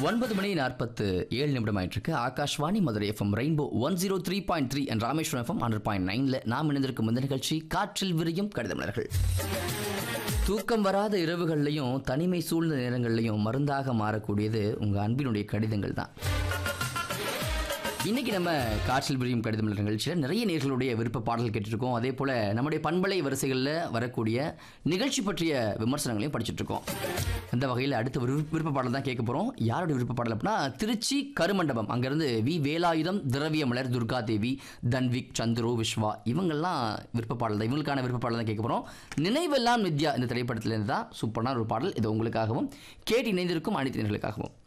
ஒன்பது மணி நாற்பத்து ஏழு நிமிடம் ஆயிட்டிருக்கு Akashvani Madurai FM rainbow one zero three point three and Rameswaram FM hundred point நைன்ல நாம் இணைந்திருக்கும் இந்த நிகழ்ச்சி காற்றில் விரியும் கடிதமலர்கள் தூக்கம் வராத இரவுகள்லையும் தனிமை சூழ்ந்த நேரங்கள்லையும் மருந்தாக மாறக்கூடியது உங்க அன்பினுடைய கடிதங்கள் தான் இன்னைக்கு நம்ம காற்றில் விரியும் கடிதம் என்ற நிகழ்ச்சியில் நிறைய நேர்களுடைய விருப்ப பாடல் கேட்டுருக்கோம் அதே போல் நம்முடைய பண்பலை வரிசைகளில் வரக்கூடிய நிகழ்ச்சி பற்றிய விமர்சனங்களையும் படிச்சுட்டு இருக்கோம் அந்த வகையில் அடுத்த விரு- விருப்ப பாடல் தான் கேட்க போகிறோம் யாருடைய விருப்ப பாடல் அப்படின்னா திருச்சி கருமண்டபம் அங்கேருந்து வி வேலாயுதம் திரவிய மலர் துர்கா தேவி தன்விக் சந்துரு விஸ்வா இவங்கெல்லாம் விருப்ப பாடல் தான் இவங்களுக்கான விருப்ப பாடல் தான் கேட்க போகிறோம் நினைவெல்லாம் வித்யா இந்த திரைப்படத்திலேருந்து தான் சூப்பரான ஒரு பாடல் இது உங்களுக்காகவும் கேட்டு இணைந்திருக்கும் அனைத்து நேர்களுக்காகவும்